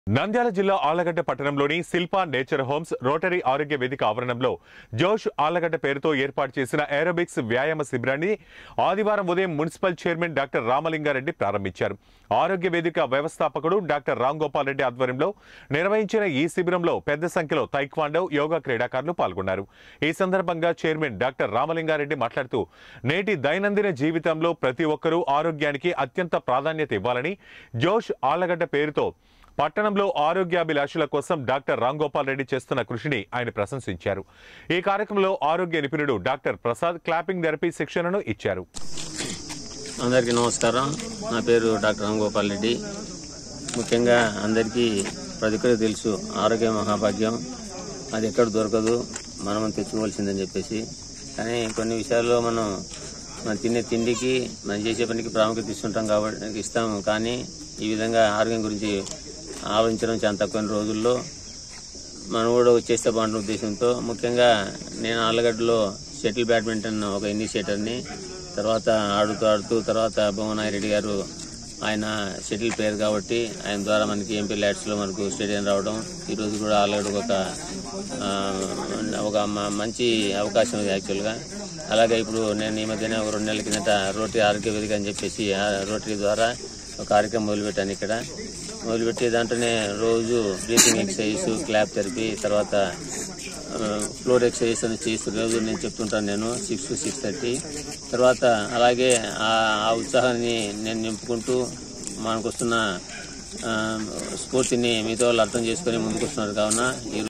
నంద్యాల జిల్లా ఆలగడ్డ పట్టణంలోని Shilpa nature homes rotary ఆరోగ్య వేదిక ఆవరణంలో జోష్ ఆలగడ్డ పేరుతో ఏర్పాటు చేసిన ఏరోబిక్స్ వ్యాయామ శిబిరాన్ని ఆదివారం ఉదయం మున్సిపల్ చైర్మన్ డాక్టర్ రామలింగారెడ్డి ప్రారంభించారు ఆరోగ్య వేదిక వ్యవస్థాపకుడు డాక్టర్ రామ్ గోపాల్ రెడ్డి ఆధ్వర్యంలో నిర్వహించిన ఈ శిబిరంలో పెద్ద సంఖ్యలో తైక్వాండో యోగా క్రీడాకారులు పాల్గొన్నారు ఈ సందర్భంగా చైర్మన్ డాక్టర్ రామలింగారెడ్డి మాట్లాడుతూ నేటి దైనందిన జీవితంలో ప్రతి ఒక్కరూ ఆరోగ్యానికి అత్యంత ప్రాధాన్యత ఇవ్వాలని జోష్ ఆలగడ్డ పేరుతో పట్టణంలో ఆరోగ్యాభిలాషుల కోసం డాక్టర్ రామ్ గోపాల్ రెడ్డి చేస్తున్న కృషిని ఆయన ప్రశంసించారు ఈ కార్యక్రమంలో ఆరోగ్య నిపుణుడు డాక్టర్ ప్రసాద్ క్లాపింగ్ థెరపీ శిక్షణను ఇచ్చారు అందరికీ నమస్కారం నా పేరు డాక్టర్ రాంగోపాల్ రెడ్డి ముఖ్యంగా అందరికీ ప్రతి ఒక్కరికి తెలుసు ఆరోగ్య మహాభాగ్యం అది ఎక్కడ దొరకదు మనం తెచ్చుకోవాల్సిందని చెప్పేసి కానీ కొన్ని విషయాల్లో మనం మనం తినే తిండికి మనం చేసే పనికి ప్రాముఖ్యత ఇస్తుంటాం కాబట్టి ఇస్తాం కానీ ఈ విధంగా ఆరోగ్యం గురించి ఆలోచించడం చాలా తక్కువ రోజుల్లో మనం కూడా వచ్చేస్తే బాగుంటుంది ఉద్దేశంతో ముఖ్యంగా నేను ఆలగడ్డలో షటిల్ బ్యాడ్మింటన్ ఒక ఇనిషియేటర్ని తర్వాత ఆడుతూ ఆడుతూ తర్వాత భువనాయి రెడ్డి గారు ఆయన షటిల్ ప్లేయర్ కాబట్టి ఆయన ద్వారా మనకి ఎంపీ ల్యాడ్స్లో మనకు స్టేడియం రావడం ఈరోజు కూడా ఆలగడ్డకు ఒక ఆ, ఒక మ- మంచి అవకాశం ఇది యాక్చువల్గా అలాగే ఇప్పుడు నేను ఈ మధ్యనే ఒక రెండు నెలల కిందట రోటరీ ఆరోగ్య వేదిక అని చెప్పేసి ఆ రోటరీ ద్వారా ఒక కార్యక్రమం మొదలుపెట్టాను ఇక్కడ మొదలుపెట్టి దాంట్లోనే రోజు బ్రీతింగ్ ఎక్సర్సైజ్ క్లాప్ థెరపీ తర్వాత ఆ, ఫ్లోర్ ఎక్సర్సైజ్ అని చేస్తూ రోజు నేను చెప్తుంటాను నేను సిక్స్ టు సిక్స్ థర్టీ తర్వాత అలాగే ఆ ఆ ఉత్సాహాన్ని నేను నింపుకుంటూ మనకు వస్తున్న ఆ, స్ఫూర్తిని మీతో వాళ్ళు అర్థం చేసుకొని ముందుకు వస్తున్నారు కావున ఈ